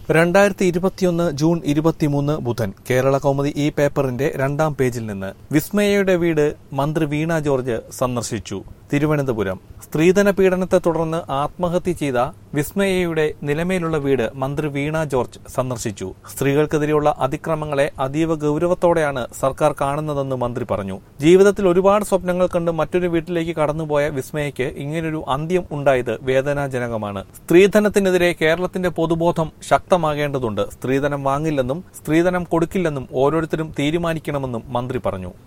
രണ്ടായിരത്തി ഇരുപത്തിയൊന്ന് ജൂൺ ഇരുപത്തിമൂന്ന് ബുധൻ കേരള കൗമുദി ഈ പേപ്പറിന്റെ രണ്ടാം പേജിൽ നിന്ന് വിസ്മയയുടെ വീട് മന്ത്രി വീണ ജോർജ് സന്ദർശിച്ചു തിരുവനന്തപുരം സ്ത്രീധന പീഡനത്തെ തുടർന്ന് ആത്മഹത്യ ചെയ്ത വിസ്മയയുടെ നിലമേലുള്ള വീട് മന്ത്രി വീണ ജോർജ് സന്ദർശിച്ചു സ്ത്രീകൾക്കെതിരെയുള്ള അതിക്രമങ്ങളെ അതീവ ഗൌരവത്തോടെയാണ് സർക്കാർ കാണുന്നതെന്ന് മന്ത്രി പറഞ്ഞു ജീവിതത്തിൽ ഒരുപാട് സ്വപ്നങ്ങൾ കണ്ട് മറ്റൊരു വീട്ടിലേക്ക് കടന്നുപോയ വിസ്മയയ്ക്ക് ഇങ്ങനൊരു അന്ത്യം ഉണ്ടായത് വേദനാജനകമാണ് സ്ത്രീധനത്തിനെതിരെ കേരളത്തിന്റെ പൊതുബോധം ശക്തമാകേണ്ടതുണ്ട് സ്ത്രീധനം വാങ്ങില്ലെന്നും സ്ത്രീധനം കൊടുക്കില്ലെന്നും ഓരോരുത്തരും തീരുമാനിക്കണമെന്നും മന്ത്രി പറഞ്ഞു